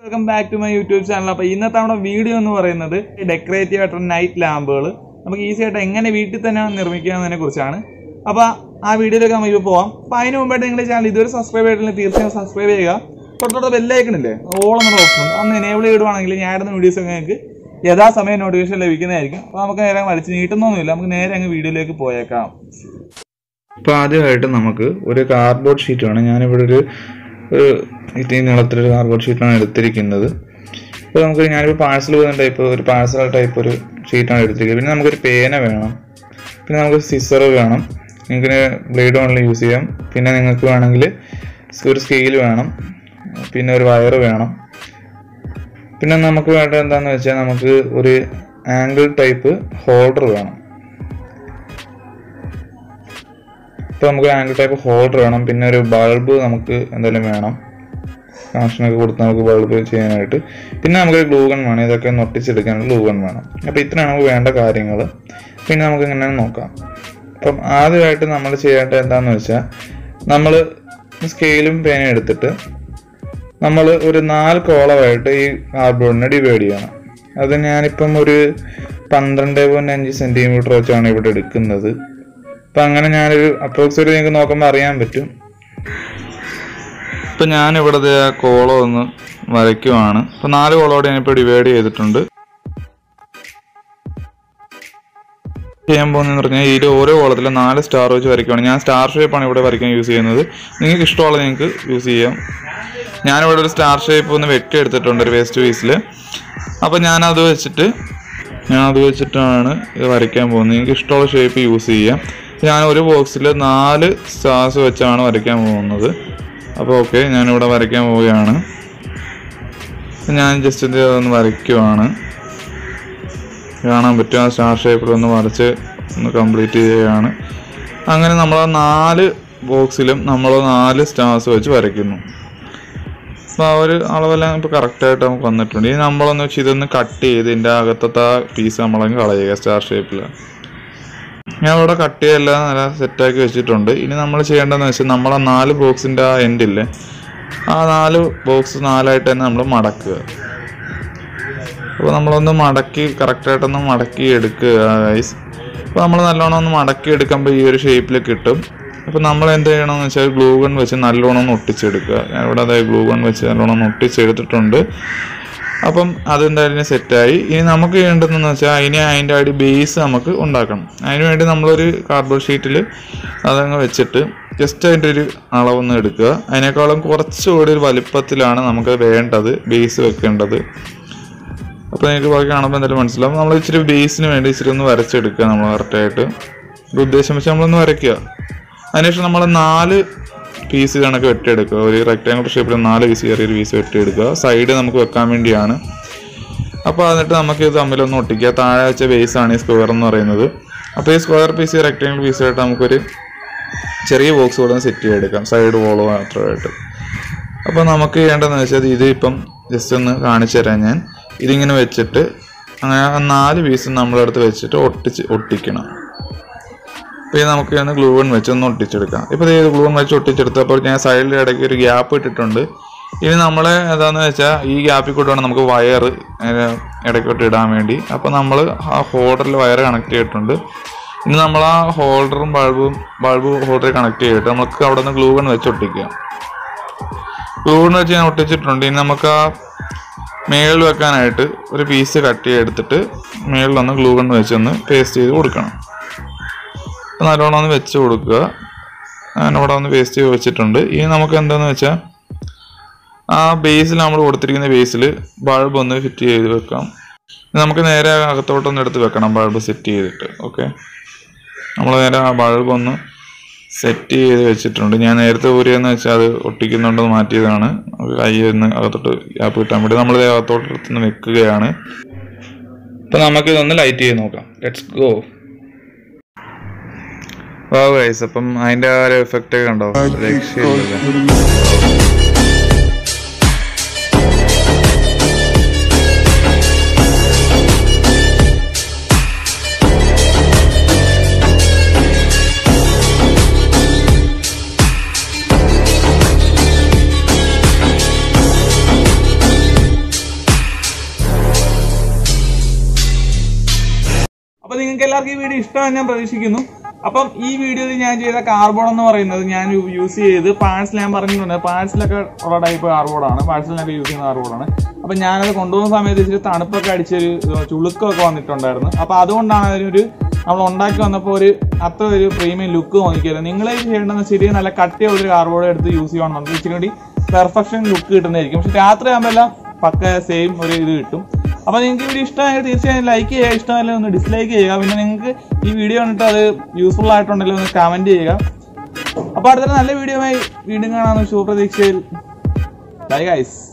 welcome back to my YouTube channel അപ്പോൾ ഇന്നത്തെ നമ്മുടെ വീഡിയോ എന്ന് പറയുന്നത് ഡെക്കറേറ്റീവ് ആയിട്ടുള്ള നൈറ്റ് ലാമ്പുകൾ നമുക്ക് ഈസി ആയിട്ട് എങ്ങനെ വീട്ടിൽ തന്നെ നിർമ്മിക്കുക എന്നതിനെ കുറിച്ചാണ് അപ്പോൾ ആ വീഡിയോയിലേക്ക് നമുക്ക് ഇപ്പോൾ പോവാം അപ്പോൾ അതിന് മുമ്പായിട്ട് നിങ്ങളുടെ ചാനൽ ഇതുവരെ സബ്സ്ക്രൈബ് ചെയ്തിട്ടില്ലെങ്കിൽ തീർച്ചയായും സബ്സ്ക്രൈബ് ചെയ്യുക തൊട്ടടുത്ത ബെല്ലൈക്കണില്ലേ ഓളം എന്നുള്ള ഓപ്ഷൻ ഉണ്ട് അന്ന് എനേബിൾ ചെയ്തിടുവാണെങ്കിൽ ഞാൻ ഇടുന്ന വീഡിയോസ് ഒക്കെ നിങ്ങൾക്ക് യഥാസമയം നോട്ടിഫിക്കേഷൻ ലഭിക്കുന്നതായിരിക്കും അപ്പോൾ നമുക്ക് നേരെ വലിച്ച് നീട്ടുന്നൊന്നുമില്ല നമുക്ക് നേരെ അങ്ങ് വീഡിയോയിലേക്ക് പോയേക്കാം അപ്പോൾ ആദ്യമായിട്ട് നമുക്ക് ഒരു കാർഡ്ബോർഡ് ഷീറ്റ് വേണം ഞാനിവിടെ ഒരു ഒരു ഇത്തിരി നീളത്തിലൊരു കാർഡ്ബോർഡ് ഷീറ്റാണ് എടുത്തിരിക്കുന്നത് അപ്പോൾ നമുക്ക് ഞാനിപ്പോൾ പാഴ്സൽ പോകുന്ന ടൈപ്പ് ഒരു പാഴ്സൽ ടൈപ്പ് ഒരു ഷീറ്റാണ് എടുത്തിരിക്കുന്നത് പിന്നെ നമുക്കൊരു പേന വേണം പിന്നെ നമുക്ക് സിസർ വേണം നിങ്ങൾക്ക് ബ്ലേഡ് വേണമെങ്കിൽ യൂസ് ചെയ്യാം പിന്നെ നിങ്ങൾക്ക് വേണമെങ്കിൽ ഒരു സ്കെയിൽ വേണം പിന്നെ ഒരു വയർ വേണം പിന്നെ നമുക്ക് വേണ്ടത് എന്താണെന്ന് വെച്ചാൽ നമുക്ക് ഒരു ആംഗിൾ ടൈപ്പ് ഹോൾഡർ വേണം ഇപ്പോൾ നമുക്ക് ആംഗിൾ ടൈപ്പ് ഹോൾഡർ വേണം പിന്നെ ഒരു ബൾബ് നമുക്ക് എന്തായാലും വേണം കണക്ഷനൊക്കെ കൊടുത്ത് നമുക്ക് ബൾബ് ചെയ്യാനായിട്ട് പിന്നെ നമുക്ക് ഗ്ലൂ ഗൺ വേണം ഇതൊക്കെ ഒന്ന് ഒട്ടിച്ചെടുക്കാനുള്ള ഗ്ലൂ ഗൺ വേണം അപ്പോൾ ഇത്രയാണ് നമുക്ക് വേണ്ട കാര്യങ്ങൾ പിന്നെ നമുക്ക് ഇങ്ങനെ നോക്കാം അപ്പം ആദ്യമായിട്ട് നമ്മൾ ചെയ്യേണ്ടത് എന്താണെന്ന് വെച്ചാൽ നമ്മൾ സ്കെയിലും പേനയും എടുത്തിട്ട് നമ്മൾ ഒരു നാല് കോളമായിട്ട് ഈ കാർഡ്ബോർഡിനെ ഡിവൈഡ് ചെയ്യണം അത് ഞാനിപ്പം ഒരു പന്ത്രണ്ട് പോയിന്റ് അഞ്ച് സെൻറ്റിമീറ്റർ വെച്ചാണ് ഇവിടെ എടുക്കുന്നത് അപ്പം അങ്ങനെ ഞാനൊരു അപ്രോക്സിമേറ്റ് നിങ്ങൾക്ക് നോക്കുമ്പോൾ അറിയാൻ പറ്റും ഇപ്പം ഞാനിവിടെ ആ കോളം ഒന്ന് വരയ്ക്കുവാണ് അപ്പം നാല് കോളോടെ ഞാനിപ്പോൾ ഡിവൈഡ് ചെയ്തിട്ടുണ്ട് ചെയ്യാൻ പോകുന്നതെന്ന് പറഞ്ഞാൽ ഇതിൽ ഓരോ കോളത്തിൽ നാല് സ്റ്റാർ വെച്ച് വരയ്ക്കുവാണ് ഞാൻ സ്റ്റാർ ഷേപ്പാണ് ഇവിടെ വരയ്ക്കാൻ യൂസ് ചെയ്യുന്നത് നിങ്ങൾക്ക് ഇഷ്ടമുള്ള നിങ്ങൾക്ക് യൂസ് ചെയ്യാം ഞാനിവിടെ ഒരു സ്റ്റാർ ഷേപ്പ് ഒന്ന് വെട്ടി എടുത്തിട്ടുണ്ട് ഒരു വേസ്റ്റ് പീസിൽ അപ്പം ഞാനത് വെച്ചിട്ട് ഞാൻ അത് വെച്ചിട്ടാണ് ഇത് വരയ്ക്കാൻ പോകുന്നത് നിങ്ങൾക്ക് ഇഷ്ടമുള്ള ഷേപ്പ് യൂസ് ചെയ്യാം ഞാൻ ഒരു ബോക്സിൽ നാല് സ്റ്റാർസ് വെച്ചാണ് വരയ്ക്കാൻ പോകുന്നത് അപ്പോൾ ഓക്കെ ഞാനിവിടെ വരയ്ക്കാൻ പോവുകയാണ് ഞാൻ ജസ്റ്റ് ഇത് ഒന്ന് വരയ്ക്കുവാണ് കാണാൻ പറ്റും ആ സ്റ്റാർ ഷേപ്പിൽ ഒന്ന് വരച്ച് ഒന്ന് കംപ്ലീറ്റ് ചെയ്യുകയാണ് അങ്ങനെ നമ്മൾ ആ നാല് ബോക്സിലും നമ്മൾ നാല് സ്റ്റാർസ് വെച്ച് വരയ്ക്കുന്നു അപ്പോൾ ആ ഒരു അളവെല്ലാം ഇപ്പോൾ കറക്റ്റായിട്ട് നമുക്ക് വന്നിട്ടുണ്ട് ഇനി നമ്മളൊന്ന് വെച്ച് ഇതൊന്ന് കട്ട് ചെയ്ത് ഇതിൻ്റെ അകത്തത്തെ ആ പീസ് നമ്മളങ്ങ് കളയുക സ്റ്റാർ ഷേപ്പിൽ ഞാൻ ഇവിടെ കട്ട് ചെയ്തെല്ലാം നല്ല സെറ്റാക്കി വെച്ചിട്ടുണ്ട് ഇനി നമ്മൾ ചെയ്യേണ്ടതെന്ന് വെച്ചാൽ നമ്മൾ ആ നാല് ബോക്സിൻ്റെ ആ എൻഡില്ലേ ആ നാല് ബോക്സ് നാലായിട്ട് തന്നെ നമ്മൾ മടക്കുക അപ്പോൾ നമ്മളൊന്ന് മടക്കി കറക്റ്റായിട്ടൊന്ന് മടക്കി എടുക്കുക ഗൈസ് അപ്പോൾ നമ്മൾ നല്ലോണം ഒന്ന് മടക്കി എടുക്കുമ്പോൾ ഈ ഒരു ഷേപ്പിൽ കിട്ടും അപ്പോൾ നമ്മൾ എന്ത് ചെയ്യണമെന്ന് വെച്ചാൽ ഗ്ലൂ ഗൺ വെച്ച് നല്ലോണം ഒന്ന് ഒട്ടിച്ചെടുക്കുക ഞാനിവിടെ അതായത് ഗ്ലൂ ഗൺ വെച്ച് നല്ലോണം ഒന്ന് ഒട്ടിച്ചെടുത്തിട്ടുണ്ട് അപ്പം അതെന്തായാലും സെറ്റായി ഇനി നമുക്ക് ചെയ്യേണ്ടതെന്ന് വെച്ചാൽ അതിന് അതിൻ്റെ അടി ബേസ് നമുക്ക് ഉണ്ടാക്കണം അതിന് വേണ്ടി നമ്മളൊരു കാർഡ്ബോർഡ് ഷീറ്റിൽ അതങ്ങ് വെച്ചിട്ട് ജസ്റ്റ് അതിൻ്റെ ഒരു അളവൊന്ന് എടുക്കുക അതിനേക്കാളും കുറച്ചുകൂടി ഒരു വലിപ്പത്തിലാണ് നമുക്ക് വേണ്ടത് ബേസ് വെക്കേണ്ടത് അപ്പോൾ നിങ്ങൾക്ക് ബാക്കി കാണുമ്പോൾ എന്തായാലും മനസ്സിലാവും നമ്മൾ ഇച്ചിരി ബേസിന് വേണ്ടി ഇച്ചിരി ഒന്ന് വരച്ചെടുക്കുക നമ്മൾ കറക്റ്റായിട്ട് ഒരു ഉദ്ദേശം വെച്ച് നമ്മളൊന്ന് വരയ്ക്കുക അതിനുശേഷം നമ്മൾ നാല് പീസ് കണക്ക് വെട്ടിയെടുക്കുക ഒരു റെക്ടാങ്കിൾ ഷേപ്പിൽ നാല് പീസ് ചെറിയൊരു പീസ് വെട്ടിയെടുക്കുക സൈഡ് നമുക്ക് വെക്കാൻ വേണ്ടിയാണ് അപ്പോൾ എന്നിട്ട് നമുക്ക് ഇത് തമ്മിലൊന്ന് ഒട്ടിക്കുക താഴെ വെച്ച ബേസ് ആണ് ഈ സ്ക്വയർ എന്ന് പറയുന്നത് അപ്പോൾ ഈ സ്ക്വയർ പീസ് റെക്ടാങ്കിൾ പീസായിട്ട് നമുക്കൊരു ചെറിയ ബോക്സ് കൂടെ സെറ്റ് ചെയ്തെടുക്കാം സൈഡ് വോളോ മാത്രമായിട്ട് അപ്പോൾ നമുക്ക് ചെയ്യേണ്ടതെന്ന് വെച്ചാൽ ഇത് ഇപ്പം ജസ്റ്റ് ഒന്ന് കാണിച്ചു തരാം ഞാൻ ഇതിങ്ങനെ വെച്ചിട്ട് അങ്ങനെ ആ നാല് പീസ് നമ്മളടുത്ത് വെച്ചിട്ട് ഒട്ടിച്ച് ഒട്ടിക്കണം അപ്പോൾ ഇത് നമുക്ക് ഒന്ന് ഗ്ലൂ ഗൺ വെച്ച് ഒന്ന് ഒട്ടിച്ചെടുക്കാം ഇപ്പോൾ ഇത് ഗ്ലൂ ഗൺ വെച്ച് ഒട്ടിച്ചെടുത്തപ്പോൾ ഞാൻ സൈഡിൽ ഇടയ്ക്ക് ഒരു ഗ്യാപ്പ് ഇട്ടിട്ടുണ്ട് ഇനി നമ്മൾ എന്താണെന്ന് വെച്ചാൽ ഈ ഗ്യാപ്പിൽ കൂടെ വേണം നമുക്ക് വയർ ഇടയ്ക്കോട്ട് ഇടാൻ വേണ്ടി അപ്പോൾ നമ്മൾ ആ ഹോൾഡറിൽ വയർ കണക്ട് ചെയ്തിട്ടുണ്ട് ഇനി നമ്മൾ ആ ഹോൾഡറും ബൾബും ബൾബ് ഹോൾഡറിൽ കണക്ട് ചെയ്തിട്ട് നമുക്ക് അവിടെ നിന്ന് ഗ്ലൂ ഗൺ വെച്ച് ഒട്ടിക്കുക ഗ്ലൂ ഗൺ വെച്ച് ഞാൻ ഒട്ടിച്ചിട്ടുണ്ട് ഇനി നമുക്ക് ആ മേളിൽ വെക്കാനായിട്ട് ഒരു പീസ് കട്ട് ചെയ്തെടുത്തിട്ട് മേളിലൊന്ന് ഗ്ലൂ ഗൺ വെച്ച് ഒന്ന് പേസ്റ്റ് ചെയ്ത് കൊടുക്കണം അപ്പോൾ നല്ലോണം ഒന്ന് വെച്ച് കൊടുക്കുക ഞാൻ ഇവിടെ ഒന്ന് പേസ്റ്റ് ചെയ്ത് വെച്ചിട്ടുണ്ട് ഇനി നമുക്ക് എന്താണെന്ന് വെച്ചാൽ ആ ബേസിൽ നമ്മൾ കൊടുത്തിരിക്കുന്ന ബേസിൽ ബൾബ് ഒന്ന് ഫിറ്റ് ചെയ്ത് വെക്കാം നമുക്ക് നേരെ അകത്തോട്ടൊന്ന് എടുത്ത് വെക്കണം ബൾബ് സെറ്റ് ചെയ്തിട്ട് ഓക്കെ നമ്മൾ നേരെ ആ ബൾബ് ഒന്ന് സെറ്റ് ചെയ്ത് വെച്ചിട്ടുണ്ട് ഞാൻ നേരത്തെ ഊരിയെന്ന് വെച്ചാൽ അത് ഒട്ടിക്കുന്നുണ്ടെന്ന് മാറ്റിയതാണ് നമുക്ക് കയ്യിൽ നിന്ന് അകത്തോട്ട് ഗ്യാപ്പ് കിട്ടാൻ വേണ്ടി നമ്മൾ അകത്തോട്ട് എടുത്തുനിന്ന് വെക്കുകയാണ് അപ്പം നമുക്കിതൊന്ന് ലൈറ്റ് ചെയ്ത് നോക്കാം ലെറ്റ്സ് ഗോ വാ ഗൈസ് അപ്പം അതിൻ്റെ ആ ഒരു എഫക്റ്റ് ഒക്കെ ഉണ്ടോ രക്ഷയില്ലല്ലേ എല്ലാവർക്കും ഈ വീഡിയോ ഇഷ്ടമെന്ന് ഞാൻ പ്രതീക്ഷിക്കുന്നു അപ്പം ഈ വീഡിയോയിൽ ഞാൻ ചെയ്ത കാർബോർഡ് എന്ന് പറയുന്നത് ഞാൻ യൂസ് ചെയ്ത് പാഴ്സൽ ഞാൻ പറഞ്ഞിട്ടുണ്ട് പാഴ്സലൊക്കെ ഉള്ള ടൈപ്പ് കാർബോർഡാണ് പാഴ്സലിനൊക്കെ യൂസ് ചെയ്യുന്ന കാർബോർഡാണ് അപ്പം ഞാനത് കൊണ്ടുപോകുന്ന സമയത്ത് ഇച്ചിരി തണുപ്പൊക്കെ അടിച്ചൊരു ചുളുക്കമൊക്കെ വന്നിട്ടുണ്ടായിരുന്നു അപ്പം അതുകൊണ്ടാണ് അതിനൊരു നമ്മൾ ഉണ്ടാക്കി വന്നപ്പോൾ ഒരു അത്ര ഒരു പ്രീമിയം ലുക്ക് തോന്നിക്കരുത് നിങ്ങൾ ചെയ്യേണ്ടതെന്ന് ശരി നല്ല കട്ടിയുള്ള ഒരു കാർബോർഡ് എടുത്ത് യൂസ് ചെയ്യണമെന്നുണ്ട് ഇച്ചിരി കൂടി പെർഫെക്ഷൻ ലുക്ക് കിട്ടുന്നതായിരിക്കും പക്ഷെ രാത്രി ആകുമ്പോൾ എല്ലാം പക്ക സെയിം ഒരു ഇത് കിട്ടും അപ്പോൾ നിങ്ങൾക്ക് വീഡിയോ ഇഷ്ടമായാൽ തീർച്ചയായും ലൈക്ക് ചെയ്യുക ഇഷ്ടമല്ല ഒന്ന് ഡിസ്ലൈക്ക് ചെയ്യുക പിന്നെ നിങ്ങൾക്ക് ഈ വീഡിയോ കണ്ടിട്ട് അത് യൂസ്ഫുൾ ആയിട്ടുണ്ടെങ്കിൽ ഒന്ന് കമൻറ്റ് ചെയ്യുക അപ്പോൾ അടുത്തൊരു നല്ല വീഡിയോയുമായി വീണ്ടും കാണാമെന്ന് ശുഭപ്രതീക്ഷയിൽ ബൈ ഗൈസ്